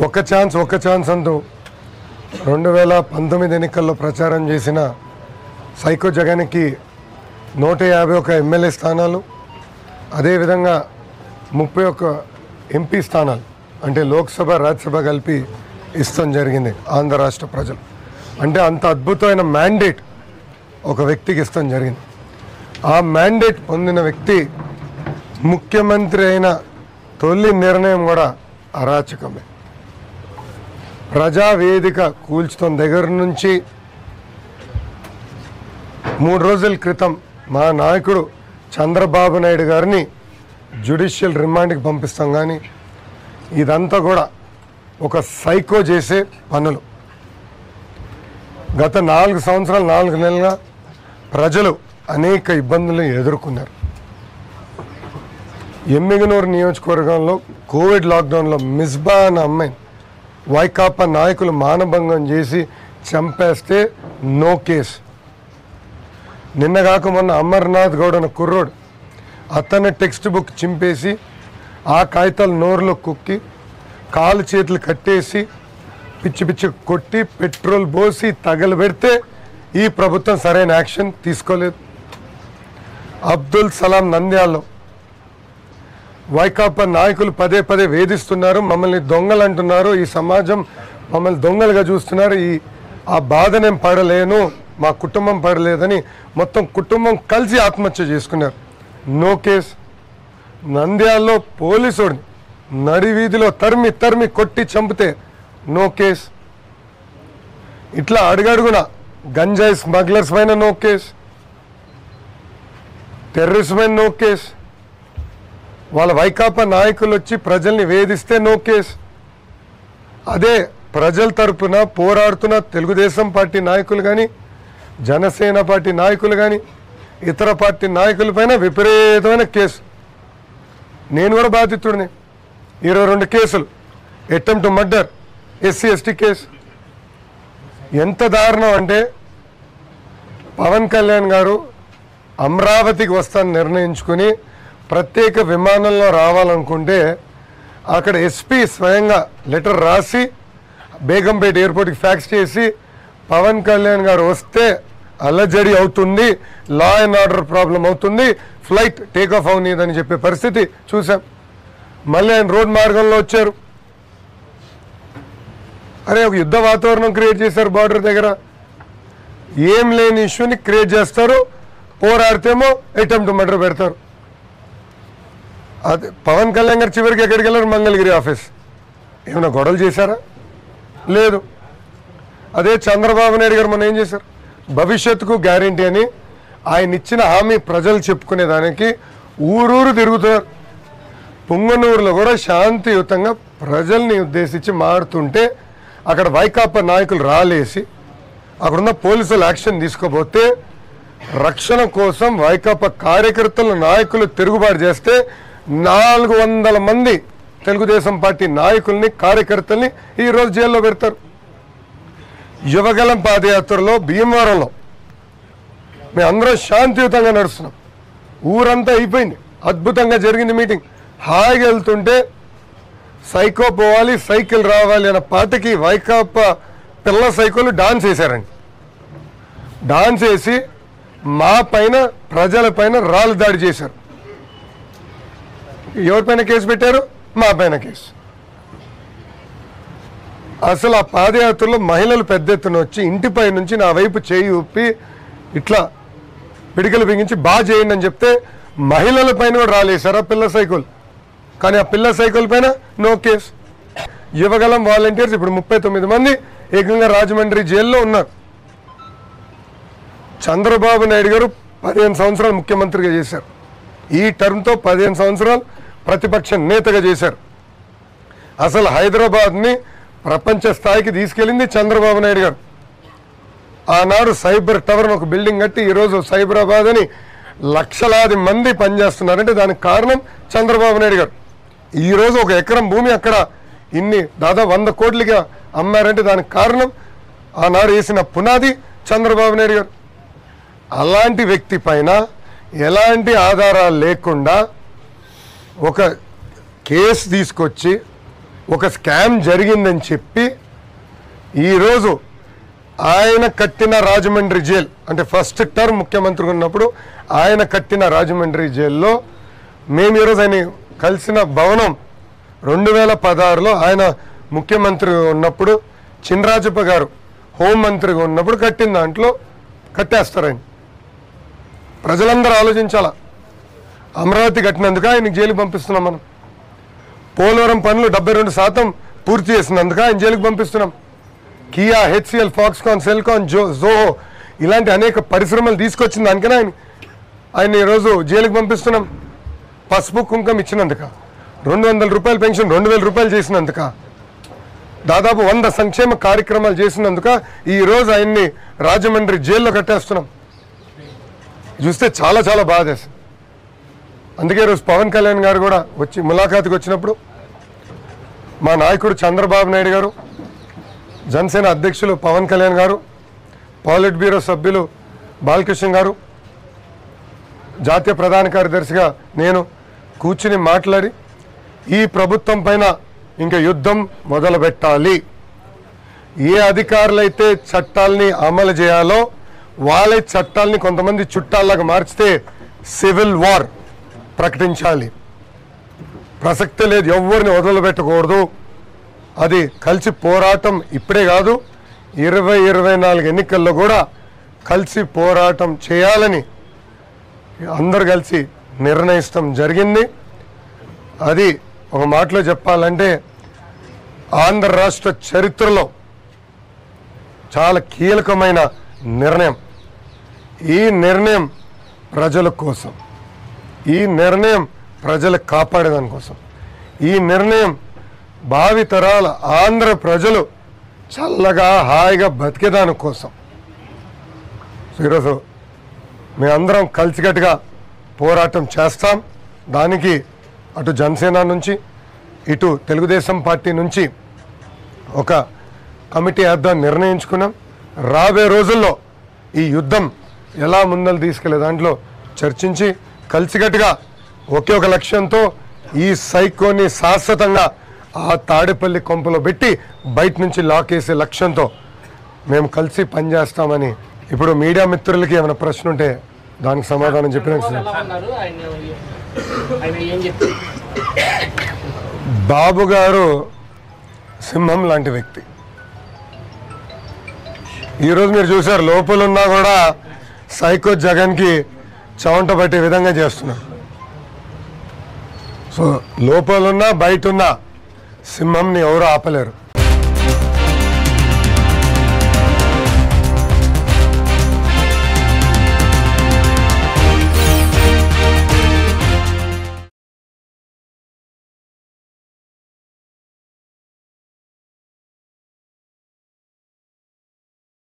ఒక్క ఛాన్స్ ఒక్క ఛాన్స్ అంటూ రెండు వేల పంతొమ్మిది ఎన్నికల్లో ప్రచారం చేసిన సైకో జగన్కి నూట యాభై ఒక ఎమ్మెల్యే స్థానాలు అదేవిధంగా ముప్పై ఒక్క ఎంపీ స్థానాలు అంటే లోక్సభ రాజ్యసభ కలిపి ఇస్తాం జరిగింది ఆంధ్ర రాష్ట్ర ప్రజలు అంటే అంత అద్భుతమైన మ్యాండేట్ ఒక వ్యక్తికి ఇస్తాం జరిగింది ఆ మ్యాండేట్ పొందిన వ్యక్తి ముఖ్యమంత్రి అయిన తొలి నిర్ణయం కూడా అరాచకమే ప్రజావేదిక కూల్చుతున్న దగ్గర నుంచి మూడు రోజుల క్రితం మా నాయకుడు చంద్రబాబు నాయుడు గారిని జ్యుడిషియల్ రిమాండ్కి పంపిస్తాం కానీ ఇదంతా కూడా ఒక సైకో చేసే పనులు గత నాలుగు సంవత్సరాలు నాలుగు నెలలుగా ప్రజలు అనేక ఇబ్బందులు ఎదుర్కొన్నారు ఎమ్మిగనూరు నియోజకవర్గంలో కోవిడ్ లాక్డౌన్లో మిస్బా అన్న అమ్మాయిని వైకాపా నాయకులు మానభంగం చేసి చంపేస్తే నో కేసు నిన్నగాక మొన్న అమర్నాథ్ గౌడ్ అన్న కుర్రోడు అతని టెక్స్ట్ బుక్ చింపేసి ఆ కాగితాలు నోరులో కుక్కి కాలు చేతులు కట్టేసి పిచ్చి పిచ్చి కొట్టి పెట్రోల్ పోసి తగలబెడితే ఈ ప్రభుత్వం సరైన యాక్షన్ తీసుకోలేదు అబ్దుల్ సలాం నంద్యాల్లో వైకాపా నాయకులు పదే పదే వేధిస్తున్నారు మమ్మల్ని దొంగలు అంటున్నారు ఈ సమాజం మమ్మల్ని దొంగలుగా చూస్తున్నారు ఈ ఆ బాధ నేను పడలేను మా కుటుంబం పడలేదని మొత్తం కుటుంబం కలిసి ఆత్మహత్య చేసుకున్నారు నో కేస్ నంద్యాలలో పోలీసుడిని నడి వీధిలో తరిమి తరిమి కొట్టి చంపితే నో కేస్ ఇట్లా అడుగడుగున గంజాయి స్మగ్లర్స్ పైన నో కేస్ టెర్రరిస్ట్ పైన నో కేస్ వాళ్ళ వైకాపా నాయకులు వచ్చి ప్రజల్ని వేధిస్తే నో కేస్ అదే ప్రజల తరపున పోరాడుతున్న తెలుగుదేశం పార్టీ నాయకులు కానీ జనసేన పార్టీ నాయకులు కానీ ఇతర పార్టీ నాయకులపైన విపరీతమైన కేసు నేను కూడా బాధితుడిని ఇరవై రెండు కేసులు attempt murder SC ST case ఎంత దారుణం అంటే పవన్ కళ్యాణ్ గారు అమరావతికి వస్తాను నిర్ణయించుకుని ప్రత్యేక విమానంలో రావాలనుకుంటే అక్కడ ఎస్పీ స్వయంగా లెటర్ రాసి బేగంపేట ఎయిర్పోర్ట్కి ఫ్యాక్స్ చేసి పవన్ కళ్యాణ్ గారు వస్తే అలజడి అవుతుంది లా అండ్ ఆర్డర్ ప్రాబ్లం అవుతుంది ఫ్లైట్ టేక్ ఆఫ్ అవనీదని చెప్పే పరిస్థితి చూసాం మళ్ళీ ఆయన రోడ్ మార్గంలో వచ్చారు అరే ఒక యుద్ధ వాతావరణం క్రియేట్ చేశారు బార్డర్ దగ్గర ఏం లేని ఇష్యూని క్రియేట్ చేస్తారు పోరాడితేమో అటెంప్ట్ మర్డర్ పెడతారు అదే పవన్ కళ్యాణ్ గారు చివరికి ఎక్కడికి వెళ్ళారు మంగళగిరి ఆఫీస్ ఏమైనా గొడవలు చేశారా లేదు అదే చంద్రబాబు నాయుడు గారు మనం ఏం చేశారు భవిష్యత్తుకు గ్యారంటీ అని ఆయన ఇచ్చిన హామీ ప్రజలు చెప్పుకునేదానికి ఊరూరు తిరుగుతున్నారు పుంగనూరులో కూడా శాంతియుతంగా ప్రజల్ని ఉద్దేశించి మారుతుంటే అక్కడ వైకాపా నాయకులు రాలేసి అక్కడున్న పోలీసులు యాక్షన్ తీసుకోపోతే రక్షణ కోసం వైకాపా కార్యకర్తలు నాయకులు తిరుగుబాటు చేస్తే నాలుగు వందల మంది తెలుగుదేశం పార్టీ నాయకుల్ని కార్యకర్తల్ని ఈరోజు జైల్లో పెడతారు యువగలం పాదయాత్రలో భీమవరంలో మేము అందరం శాంతియుతంగా నడుస్తున్నాం ఊరంతా అయిపోయింది అద్భుతంగా జరిగింది మీటింగ్ హాయిగా వెళ్తుంటే సైకో పోవాలి సైకిల్ రావాలి అన్న పాటకి వైకాపా పిల్ల సైకోలు డాన్స్ వేశారండి డాన్స్ వేసి మా పైన ప్రజల పైన రాళ్ళు దాడి చేశారు ఎవరిపైన కేసు పెట్టారు మా పైన కేసు అసలు ఆ పాదయాత్రలో మహిళలు పెద్ద ఎత్తున వచ్చి ఇంటిపై నుంచి నా వైపు చేయి ఊపి ఇట్లా పిడికలు బిగించి బాగా చేయండి అని చెప్తే మహిళల పైన కూడా రాలేశారు ఆ పిల్ల సైకిల్ కానీ ఆ పిల్ల సైకిల్ పైన నో కేసు యువగలం వాలంటీర్స్ ఇప్పుడు ముప్పై తొమ్మిది మంది ఏకంగా రాజమండ్రి జైల్లో ఉన్నారు చంద్రబాబు నాయుడు గారు పదిహేను సంవత్సరాలు ముఖ్యమంత్రిగా చేశారు ఈ టర్మ్తో పదిహేను సంవత్సరాలు ప్రతిపక్ష నేతగా చేశారు అసలు హైదరాబాద్ని ప్రపంచ స్థాయికి తీసుకెళ్ళింది చంద్రబాబు నాయుడు గారు ఆనాడు సైబర్ టవర్ అని ఒక బిల్డింగ్ కట్టి ఈరోజు సైబరాబాద్ అని లక్షలాది మంది పనిచేస్తున్నారంటే దానికి కారణం చంద్రబాబు నాయుడు గారు ఈరోజు ఒక ఎకరం భూమి అక్కడ ఇన్ని దాదాపు వంద కోట్లుగా అమ్మారంటే దానికి కారణం ఆనాడు వేసిన పునాది చంద్రబాబు నాయుడు గారు అలాంటి వ్యక్తి పైన ఎలాంటి ఆధారాలు లేకుండా ఒక కేసు తీసుకొచ్చి ఒక స్కామ్ జరిగిందని చెప్పి ఈరోజు ఆయన కట్టిన రాజమండ్రి జైల్ అంటే ఫస్ట్ టర్మ్ ముఖ్యమంత్రిగా ఉన్నప్పుడు ఆయన కట్టిన రాజమండ్రి జైల్లో మేము ఈరోజు ఆయన కలిసిన భవనం రెండు వేల పదహారులో ఆయన ముఖ్యమంత్రి ఉన్నప్పుడు చినరాజప్ప గారు హోంమంత్రిగా ఉన్నప్పుడు కట్టిన దాంట్లో కట్టేస్తారు ఆయన ప్రజలందరూ ఆలోచించాలా అమరావతి కట్టినందుకు ఆయనకి జైలుకి పంపిస్తున్నాం మనం పోలవరం పనులు డెబ్బై రెండు శాతం పూర్తి చేసినందుకు ఆయన జైలుకి పంపిస్తున్నాం కియా హెచ్సిఎల్ ఫాక్స్కాన్ సెల్కాన్ జో జోహో ఇలాంటి అనేక పరిశ్రమలు తీసుకొచ్చిన దానికనే ఆయన ఆయన ఈరోజు జైలుకి పంపిస్తున్నాం పసుపు కుంకం ఇచ్చినందుక రెండు వందల రూపాయల పెన్షన్ రెండు వేల రూపాయలు చేసినందుక దాదాపు వంద సంక్షేమ కార్యక్రమాలు చేసినందుక ఈరోజు ఆయన్ని రాజమండ్రి జైల్లో కట్టేస్తున్నాం చూస్తే చాలా చాలా బాధ వేస్తుంది అందుకే ఈరోజు పవన్ కళ్యాణ్ గారు కూడా వచ్చి ములాఖాతుకి వచ్చినప్పుడు మా నాయకుడు చంద్రబాబు నాయుడు గారు జనసేన అధ్యక్షులు పవన్ కళ్యాణ్ గారు పాలిట్ బ్యూరో సభ్యులు బాలకృష్ణ గారు జాతీయ ప్రధాన కార్యదర్శిగా నేను కూర్చుని మాట్లాడి ఈ ప్రభుత్వం పైన ఇంకా యుద్ధం మొదలు పెట్టాలి ఏ అధికారులైతే చట్టాలని అమలు చేయాలో వాళ్ళే చట్టాలని కొంతమంది చుట్టాల్లాగా మార్చితే సివిల్ వార్ ప్రకటించాలి ప్రసక్తే లేదు ఎవరిని వదిలిపెట్టకూడదు అది కలిసి పోరాటం ఇప్పుడే కాదు ఇరవై ఇరవై నాలుగు ఎన్నికల్లో కూడా కలిసి పోరాటం చేయాలని అందరు కలిసి నిర్ణయిస్తాం జరిగింది అది ఒక మాటలో చెప్పాలంటే ఆంధ్ర రాష్ట్ర చరిత్రలో చాలా కీలకమైన నిర్ణయం ఈ నిర్ణయం ప్రజల కోసం ఈ నిర్ణయం ప్రజలకు కాపాడేదాని కోసం ఈ నిర్ణయం భావి తరాల ఆంధ్ర ప్రజలు చల్లగా హాయిగా బతికేదాని కోసం సో ఈరోజు మేమందరం కలిసికట్టుగా పోరాటం చేస్తాం దానికి అటు జనసేన నుంచి ఇటు తెలుగుదేశం పార్టీ నుంచి ఒక కమిటీ వేద్దాం నిర్ణయించుకున్నాం రాబోయే రోజుల్లో ఈ యుద్ధం ఎలా ముందలు తీసుకెళ్లే దాంట్లో చర్చించి కలిసికట్టుగా ఒకే ఒక లక్ష్యంతో ఈ సైకోని శాశ్వతంగా ఆ తాడేపల్లి కొంపలో పెట్టి బయట నుంచి లాకేసే లక్ష్యంతో మేము కలిసి పనిచేస్తామని ఇప్పుడు మీడియా మిత్రులకి ఏమైనా ప్రశ్న ఉంటే దానికి సమాధానం చెప్పిన ఎలా ఉన్నారు ఆయన ఆయన ఏం చెప్తారు బాబు గారు సింహం లాంటి వ్యక్తి ఈరోజు మీరు చూసారు లోపల ఉన్నా కూడా సైకో జగన్కి చవంట పట్టే విధంగా చేస్తున్నారు సో లోపలున్నా బయట ఉన్న సింహంని ఎవరు ఆపలేరు